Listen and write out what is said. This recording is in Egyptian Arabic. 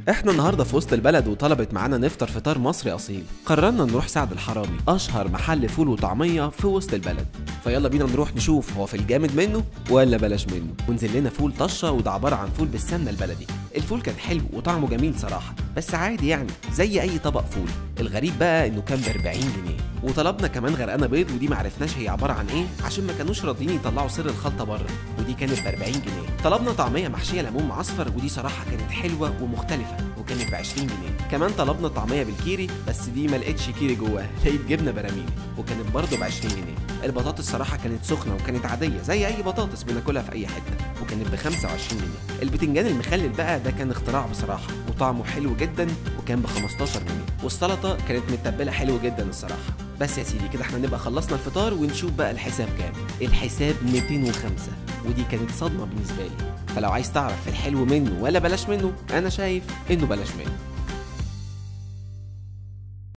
احنا النهارده في وسط البلد وطلبت معانا نفطر فطار مصري اصيل قررنا نروح سعد الحرامي اشهر محل فول وطعميه في وسط البلد فيلا بينا نروح نشوف هو في الجامد منه ولا بلاش منه ونزل لنا فول طشه وده عباره عن فول بالسمنه البلدي الفول كان حلو وطعمه جميل صراحه بس عادي يعني زي اي طبق فول الغريب بقى انه كان ب 40 جنيه وطلبنا كمان غرقانه بيض ودي معرفناش هي عباره عن ايه عشان ما كانوش راضيين يطلعوا سر الخلطه بره ودي كانت ب 40 جنيه طلبنا طعميه محشيه ليمون معصفر ودي صراحه كانت حلوه ومختلفه وكانت ب 20 جنيه كمان طلبنا طعميه بالكيري بس دي ما لقيتش كيري جواها لقيت جبنه براميلي وكانت برضه ب 20 جنيه البطاطس صراحه كانت سخنه وكانت عاديه زي اي بطاطس بناكلها في اي حته وكانت ب 25 جنيه البتنجان المخلل بقى ده كان اختراع بصراحه وطعمه حلو جدا وكان ب 15 جنيه والسلطه كانت متبله حلو جدا الصراحه بس يا سيدي كده احنا نبقى خلصنا الفطار ونشوف بقى الحساب كام الحساب 205 ودي كانت صدمه بالنسبه لي فلو عايز تعرف الحلو منه ولا بلاش منه انا شايف انه بلاش منه